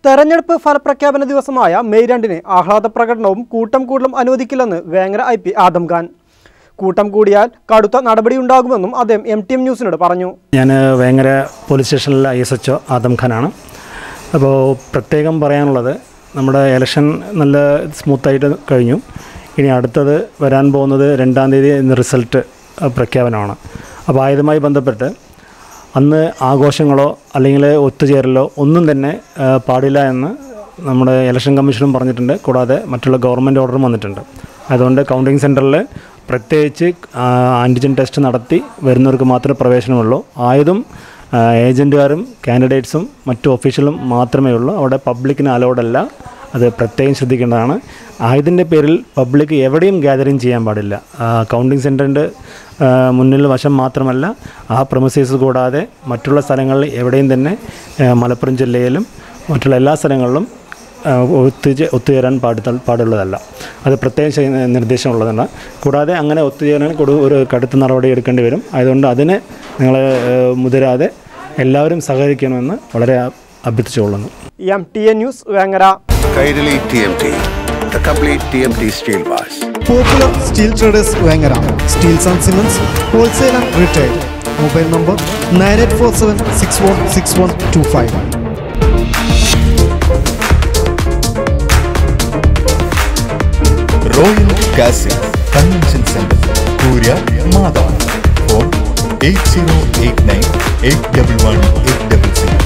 തെരഞ്ഞെടുപ്പ് ഫലപ്രഖ്യാപന ദിവസമായ മെയ് രണ്ടിന് ആഹ്ലാദ പ്രകടനവും കൂട്ടം കൂടലും അനുവദിക്കില്ലെന്ന് വേങ്ങര ഐ പി ആദം ഖാൻ കൂട്ടം കൂടിയാൽ കടുത്ത നടപടിയുണ്ടാകുമെന്നും അദ്ദേഹം എം ടി എം ന്യൂസിനോട് പറഞ്ഞു ഞാൻ വേങ്ങര പോലീസ് സ്റ്റേഷനിലെ I S H O Adam ഖാനാണ് അപ്പോൾ പ്രത്യേകം പറയാനുള്ളത് നമ്മുടെ ഇലക്ഷൻ നല്ല സ്മൂത്തായിട്ട് കഴിഞ്ഞു ഇനി അടുത്തത് വരാൻ പോകുന്നത് രണ്ടാം തീയതി ഇന്ന് റിസൾട്ട് അഹ്, പ്രഖ്യാപനമാണ് അപ്പോൾ ആയതുമായി ബന്ധപ്പെട്ട് അന്ന് ആഘോഷങ്ങളോ അല്ലെങ്കിൽ ഒത്തുചേരലോ ഒന്നും തന്നെ അഹ്, പാടില്ല എന്ന് നമ്മുടെ ഇലക്ഷൻ കമ്മീഷനും പറഞ്ഞിട്ടുണ്ട് കൂടാതെ മറ്റുള്ള ഗവൺമെൻറ് ഓർഡറും വന്നിട്ടുണ്ട് അതുകൊണ്ട് കൗണ്ടിങ് സെൻറ്ററിൽ പ്രത്യേകിച്ച് ആൻറ്റിജൻ ടെസ്റ്റ് നടത്തി വരുന്നവർക്ക് മാത്രമേ പ്രവേശനമുള്ളൂ ആയതും ആ, ഏജൻറ്റുകാരും കാൻഡിഡേറ്റ്സും മറ്റു ഒഫീഷ്യലും മാത്രമേ ഉള്ളൂ അവിടെ പബ്ലിക്കിന് അലൗഡ് അല്ല അത് പ്രത്യേകം ശ്രദ്ധിക്കേണ്ടതാണ് ആയതിൻ്റെ പേരിൽ പബ്ലിക് എവിടെയും ഗ്യാതറിങ് ചെയ്യാൻ പാടില്ല ആ, കൗണ്ടിങ് സെൻറ്ററിൻ്റെ ആ, മുന്നിൽ വശം മാത്രമല്ല ആ പ്രൊമസീസ് കൂടാതെ മറ്റുള്ള സ്ഥലങ്ങളിൽ എവിടെയും തന്നെ ആ, മലപ്പുറം ജില്ലയിലും മറ്റുള്ള എല്ലാ സ്ഥലങ്ങളിലും ആ, ഒത്തുചേ ഒത്തുചേരാൻ പാടുത്ത പാടുള്ളതല്ല അത് പ്രത്യേകം ചെയ്യുന്ന നിർദ്ദേശമുള്ളതാണ് കൂടാതെ അങ്ങനെ ഒത്തുചേരാൻ കൊടു ഒരു കടുത്ത നടപടി എടുക്കേണ്ടി വരും അതുകൊണ്ട് അതിന് നിങ്ങൾ മുതിരാതെ എല്ലാവരും സഹകരിക്കണമെന്ന് വളരെ അഭ്യർത്ഥിച്ചുകൊള്ളുന്നു M T A news Vengara Kairali TMT, the complete TMT steel bars. Popular steel traders Vengara steels and cements wholesale and retail mobile number nine eight four seven six one six one two five royal castle convention centre കൂര്യ മാതാവ് phone eight zero eight nine eight double one eight double zero